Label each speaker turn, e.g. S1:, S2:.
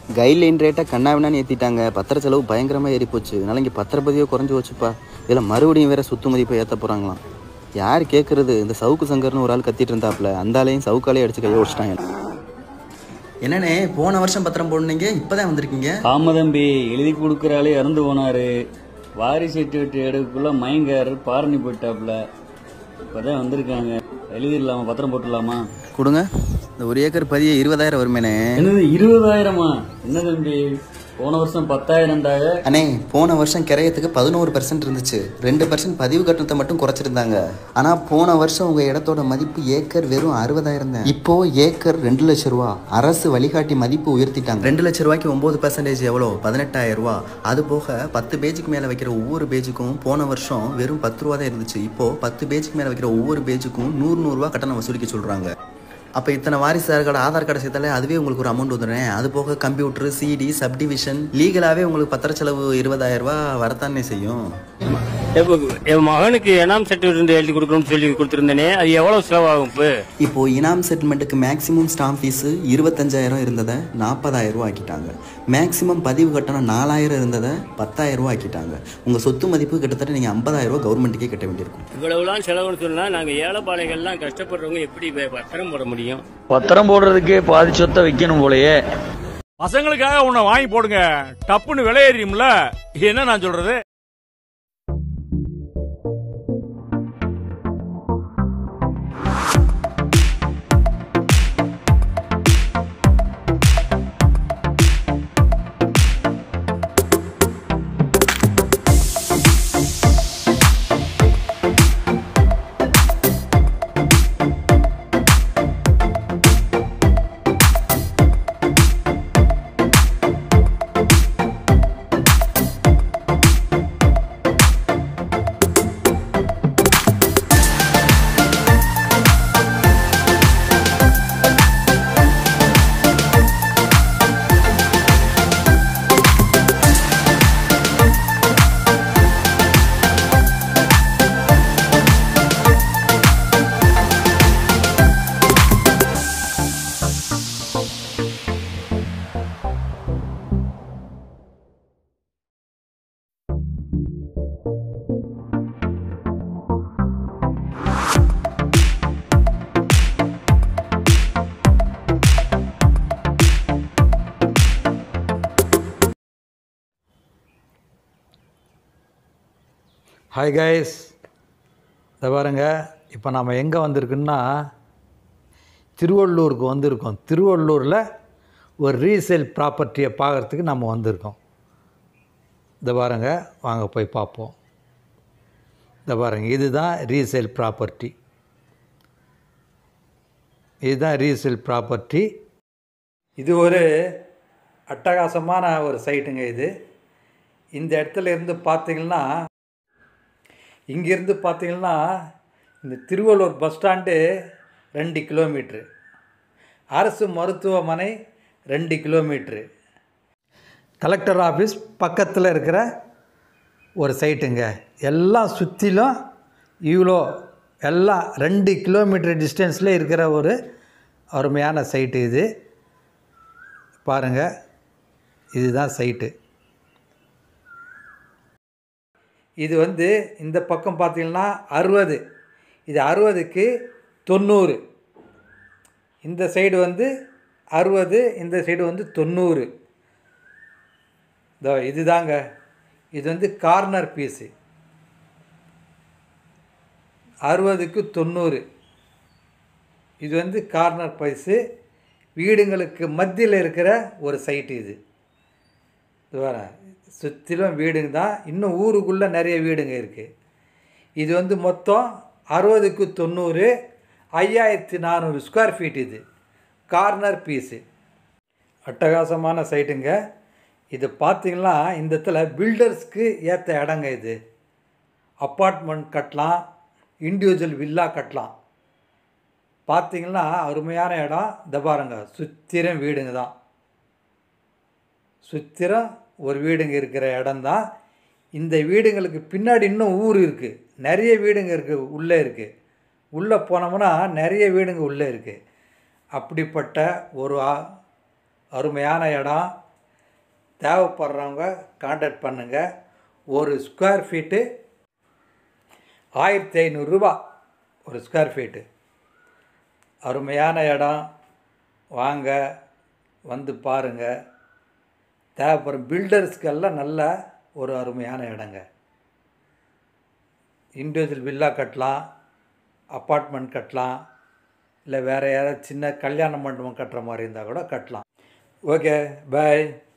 S1: guideline ரேட்டை கண்ணாவினான்னு ஏற்றிட்டாங்க பத்திர செலவு பயங்கரமாக ஏறி போச்சு அதனால இங்கே பத்திரப்பதியோ குறைஞ்சி போச்சுப்பா இதில் மறுபடியும் வேற சொத்து மதிப்பை ஏற்ற போகிறாங்களாம் யார் கேட்குறது இந்த சவுக்கு சங்கர்னு ஒரு ஆள் கத்திட்டு இருந்தாப்புல அந்த ஆளையும் சவுக்காலே அடிச்சு கையை வச்சிட்டாங்க என்னண்ணே போன வருஷம் பத்திரம் போடுனீங்க இப்போதான் வந்திருக்கீங்க
S2: ஆமா தம்பி எழுதி கொடுக்குறாலே இறந்து போனாரு வாரிசு சர்டிஃபிகேட் எடுக்கக்குள்ள மயங்காரு பாரணி போயிட்டாப்புல இப்பதான் வந்திருக்காங்க எழுதிடலாமா பத்திரம் போட்டுடலாமா
S1: கொடுங்க இந்த ஒரு ஏக்கர் பதிய இருபதாயிரம் வருமேனே
S2: என்னது இருபதாயிரமா என்ன தம்பி போன வருஷம் பத்தாயிரம்டாக
S1: அண்ணே போன வருஷம் கிரையத்துக்கு பதினோரு பர்சன்ட் இருந்துச்சு ரெண்டு பர்சன்ட் பதிவு கட்டணத்தை மட்டும் குறைச்சிருந்தாங்க ஆனா போன வருஷம் உங்க இடத்தோட மதிப்பு ஏக்கர் வெறும் அறுபதாயிரம் தான் இப்போ ஏக்கர் ரெண்டு லட்சம் ரூபா அரசு வழிகாட்டி மதிப்பு உயர்த்திட்டாங்க ரெண்டு லட்ச ரூபாய்க்கு ஒன்பது பர்சன்டேஜ் எவ்வளோ பதினெட்டாயிரம் ரூபா அது போக பத்து பேஜுக்கு மேல வைக்கிற ஒவ்வொரு பேஜுக்கும் போன வருஷம் வெறும் பத்து ரூபா தான் இருந்துச்சு இப்போ பத்து பேஜுக்கு மேல வைக்கிற ஒவ்வொரு பேஜுக்கும் நூறு நூறுரூவா கட்டணம் வசூலிக்க சொல்றாங்க அப்போ இத்தனை வாரிசுதாரர்களோட ஆதார் கார்டை சேர்த்தாலே அதுவே உங்களுக்கு ஒரு அமௌண்ட் வந்துடுறேன் அது போக கம்ப்யூட்டர் சிடி சப்டிவிஷன் லீகலாகவே உங்களுக்கு பத்திர செலவு இருபதாயிரம் ரூபாய் வரத்தானே செய்யும்
S3: இப்போ என் மகனுக்கு எனாம் சர்டிஃபிகேட் எழுதி கொடுக்கணும்னு சொல்லி கொடுத்துருந்தேனே அது எவ்வளவு செலவாகும் இப்போ
S1: இப்போ இனாம் செட்டில்மெண்ட்டுக்கு மேக்ஸிமம் ஸ்டாம்ப் ஃபீஸு இருபத்தஞ்சாயிரம் இருந்ததை நாற்பதாயிரம் ரூபா ஆக்கிட்டாங்க மேக்ஸிமம் பதிவு கட்டணம் நாலாயிரம் இருந்ததை பத்தாயிரம் ரூபா ஆக்கிட்டாங்க உங்கள் சொத்து மதிப்பு கிட்டத்தட்ட நீங்கள் ஐம்பதாயிரம் ரூபா கவர்மெண்ட்டுக்கே கட்ட வேண்டியிருக்கும்
S3: இவ்வளவுலாம் செலவுன்னு சொன்னா நாங்க ஏழைப்பாளைகள்லாம் கஷ்டப்படுறவங்க எப்படி ப- பத்திரம் போட முடியும்
S2: பத்திரம் போடுறதுக்கே பாதி சொத்தை வைக்கணும் போலயே
S4: பசங்களுக்காக உன்னை வாங்கி போடுங்க டப்புன்னு விலையேறியும்ல என்ன நான் சொல்றது
S5: ஹாய் கைஸ் இதை பாருங்க இப்போ நம்ம எங்கே வந்திருக்குன்னா திருவள்ளூருக்கு வந்திருக்கோம் திருவள்ளூரில் ஒரு ரீசேல் ப்ராப்பர்ட்டியை பார்க்குறதுக்கு நம்ம வந்திருக்கோம் இதை பாருங்க வாங்க போய் பார்ப்போம் இதை பாருங்க இதுதான் ரீசேல் ப்ராப்பர்ட்டி இதுதான் ரீசேல் ப்ராப்பர்ட்டி இது ஒரு அட்டகாசமான ஒரு சைட்டுங்க இது இந்த இடத்துல இருந்து பார்த்தீங்கன்னா இங்கேருந்து பார்த்தீங்கன்னா இந்த திருவள்ளூர் பஸ் ஸ்டாண்டு ரெண்டு கிலோமீட்ரு அரசு மருத்துவமனை ரெண்டு கிலோமீட்ரு கலெக்டர் ஆஃபீஸ் பக்கத்தில் இருக்கிற ஒரு சைட்டுங்க எல்லாம் சுற்றிலும் இவ்வளோ எல்லாம் ரெண்டு கிலோமீட்டர் டிஸ்டன்ஸில் இருக்கிற ஒரு அருமையான சைட்டு இது பாருங்கள் இதுதான் சைட்டு இது வந்து இந்த பக்கம் பார்த்தீங்கன்னா அறுபது இது அறுபதுக்கு தொண்ணூறு இந்த சைடு வந்து அறுபது இந்த சைடு வந்து தொண்ணூறு இதோ இதுதாங்க இது வந்து கார்னர் பீஸு அறுபதுக்கு தொண்ணூறு இது வந்து கார்னர் பீஸு வீடுங்களுக்கு மத்தியில் இருக்கிற ஒரு சைட்டு இது இது வர சுற்றிலும் வீடுங்க தான் இன்னும் ஊருக்குள்ளே நிறைய வீடுங்க இருக்குது இது வந்து மொத்தம் அறுபதுக்கு தொண்ணூறு ஐயாயிரத்தி நானூறு ஸ்கொயர் ஃபீட் இது கார்னர் பீஸு அட்டகாசமான சைட்டுங்க இது பார்த்தீங்கன்னா இந்த இடத்துல பில்டர்ஸ்க்கு ஏற்ற இடங்க இது அப்பார்ட்மெண்ட் கட்டலாம் இண்டிவிஜுவல் வில்லா கட்டலாம் பார்த்தீங்கன்னா அருமையான இடம் இந்த பாருங்க சுத்திரம் வீடுங்க தான் சுத்திரம் ஒரு வீடுங்க இருக்கிற இடம்தான் இந்த வீடுங்களுக்கு பின்னாடி இன்னும் ஊர் இருக்குது நிறைய வீடுங்க இருக்குது உள்ளே இருக்குது உள்ளே போனோம்னா நிறைய வீடுங்க உள்ளே இருக்குது அப்படிப்பட்ட ஒரு ஆ- அருமையான இடம் தேவைப்படுறவங்க காண்டாக்ட் பண்ணுங்கள் ஒரு ஸ்கொயர் ஃபீட்டு ஆயிரத்தி ஐநூறுரூபா ஒரு ஸ்கொயர் ஃபீட்டு அருமையான இடம் வாங்க வந்து பாருங்கள் தேவைப்படும் பில்டர்ஸ்க்கெல்லாம் நல்ல ஒரு அருமையான இடங்க இண்டிவிஜுவல் வில்லா கட்டலாம் அப்பார்ட்மெண்ட் கட்டலாம் இல்லை வேறு யாராவது சின்ன கல்யாண மண்டபம் கட்டுற மாதிரி இருந்தால் கூட கட்டலாம் ஓகே பாய்